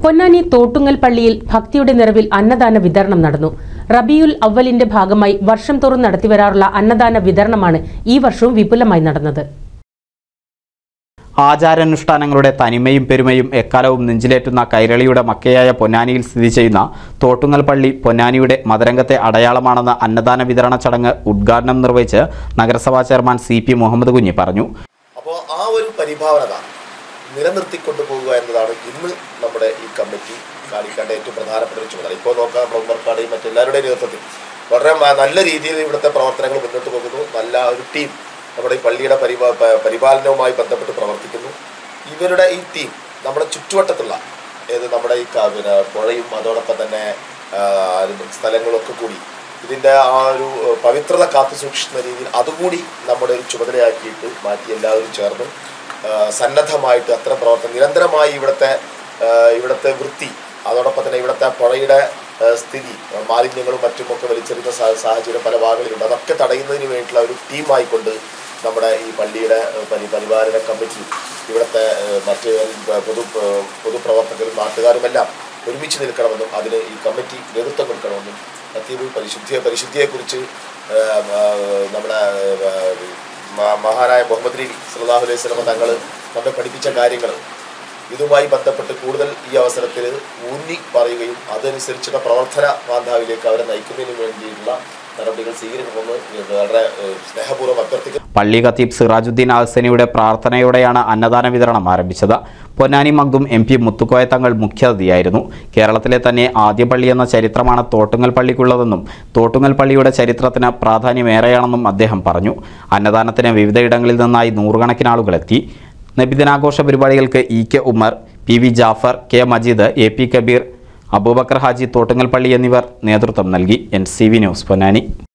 പൊന്നാനി തോട്ടുങ്ങൽ പള്ളിയിൽ ഭക്തിയുടെ നിറവിൽ അന്നദാന വിതരണം നടന്നു റബിയുൽ അവലിന്റെ ഭാഗമായി വർഷം തോറും നടത്തിവരാറുള്ള അന്നദാന വിതരണമാണ് ഈ വർഷവും വിപുലമായി നടന്നത് ആചാരാനുഷ്ഠാനങ്ങളുടെ തനിമയും പെരുമയും എക്കാലവും നെഞ്ചിലേറ്റുന്ന കൈരളിയുടെ മക്കയായ പൊന്നാനിയിൽ സ്ഥിതി ചെയ്യുന്ന തോട്ടുങ്ങൽ പള്ളി പൊന്നാനിയുടെ മതരംഗത്തെ അടയാളമാണെന്ന് അന്നദാന വിതരണ ചടങ്ങ് ഉദ്ഘാടനം നിർവഹിച്ച് നഗരസഭാ ചെയർമാൻ സി പി മുഹമ്മദ് കുഞ്ഞി പറഞ്ഞു അപ്പോൾ ആ ഒരു പരിഭാവനത നിലനിർത്തിക്കൊണ്ടു പോകുക എന്നതാണ് ഇന്ന് നമ്മുടെ ഈ കമ്മിറ്റി കാണിക്കേണ്ട ഏറ്റവും പ്രധാനപ്പെട്ട ഒരു ചുമതല ഇപ്പോൾ നോക്കാം നമ്മുടെ ഉമ്മർക്കാടെയും മറ്റെല്ലാവരുടെയും നേതൃത്വത്തിൽ വളരെ മ- നല്ല രീതിയിൽ ഇവിടുത്തെ പ്രവർത്തനങ്ങൾ മുന്നോട്ട് പോകുന്നു നല്ല ഒരു ടീം നമ്മുടെ ഈ പള്ളിയുടെ പരിപാ പ- പരിപാലനവുമായി ബന്ധപ്പെട്ട് പ്രവർത്തിക്കുന്നു ഇവരുടെ ഈ ടീം നമ്മുടെ ചുറ്റുവട്ടത്തുള്ള ഏത് നമ്മുടെ ഈ ക- പിന്നെ പുഴയും അതോടൊപ്പം തന്നെ ആ, സ്ഥലങ്ങളൊക്കെ കൂടി ഇതിൻ്റെ ആ ഒരു ഏഹ്, പവിത്രത കാത്തു സൂക്ഷിക്കുന്ന രീതിയിൽ അതുകൂടി നമ്മുടെ ഒരു ചുമതലയാക്കിയിട്ട് മാറ്റി എല്ലാവരും ചേർന്ന് ആ, സന്നദ്ധമായിട്ട് അത്തരം പ്രവർത്തനം നിരന്തരമായി ഇവിടുത്തെ ആ, ഇവിടുത്തെ വൃത്തി അതോടൊപ്പം തന്നെ ഇവിടുത്തെ പുഴയുടെ ആ, സ്ഥിതി ആ, മാലിന്യങ്ങളും മറ്റുമൊക്കെ വലിച്ചെറിയുന്ന സാ- സാഹചര്യം പല ഭാഗങ്ങളിലുണ്ട് അതൊക്കെ തടയുന്നതിന് വേണ്ടിയിട്ടുള്ള ഒരു ടീമായിക്കൊണ്ട് നമ്മുടെ ഈ പള്ളിയുടെ ആ, പരി പരിപാലന കമ്മിറ്റി ഇവിടുത്തെ ആ, മറ്റ് പൊതു പൊതുപ്രവർത്തകരും നാട്ടുകാരുമെല്ലാം ഒരുമിച്ച് നിൽക്കണമെന്നും അതിന് ഈ കമ്മിറ്റി നേതൃത്വം കൊടുക്കണമെന്നും മറ്റൊരു പരിശുദ്ധിയെ പരിശുദ്ധിയെക്കുറിച്ച് ആ, ആ, നമ്മുടെ ആ, മ- മഹാനായ മുഹമ്മദ് നബി സല്ലല്ലാഹു അലൈഹി വസല്ലമ തങ്ങൾ നമ്മെ പഠിപ്പിച്ച കാര്യങ്ങൾ ഇതുമായി ബന്ധപ്പെട്ട് കൂടുതൽ ഈ അവസരത്തിൽ ഊന്നി പറയുകയും അതനുസരിച്ചുള്ള പ്രവർത്തന മാന്താവിലേക്ക് അവരെ നയിക്കുന്നതിന് വേണ്ടിയിട്ടുള്ള നടപടികൾ സ്വീകരിക്കണമെന്ന് വളരെ ഏഹ്, സ്നേഹപൂർവ്വം അഭ്യർത്ഥിക്കുന്നു പള്ളി ഖത്തീബ് സിറാജുദ്ദീൻ അഹ്സനിയുടെ പ്രാർത്ഥനയോടെയാണ് അന്നദാന വിതരണം ആരംഭിച്ചത് പൊന്നാനി മഗ്ദും എം പി മുത്തുക്കോയ തങ്ങൾ മുഖ്യാതിഥിയായിരുന്നു കേരളത്തിലെ തന്നെ ആദ്യ പള്ളി എന്ന ചരിത്രമാണ് തോട്ടുങ്ങൽ പള്ളിക്കുള്ളതെന്നും തോട്ടുങ്ങൽ പള്ളിയുടെ ചരിത്രത്തിന് പ്രാധാന്യമേറെയാണെന്നും അദ്ദേഹം പറഞ്ഞു അന്നദാനത്തിന് വിവിധയിടങ്ങളിൽ നിന്നായി നൂറുകണക്കിന് ആളുകളെത്തി നബിദിനാഘോഷ പരിപാടികൾക്ക് E K Umar P V Jafar K Majeed A P Kabeer Aboobacker Haji Thottungal പള്ളി എന്നിവർ നേതൃത്വം നൽകി N C V news Ponnani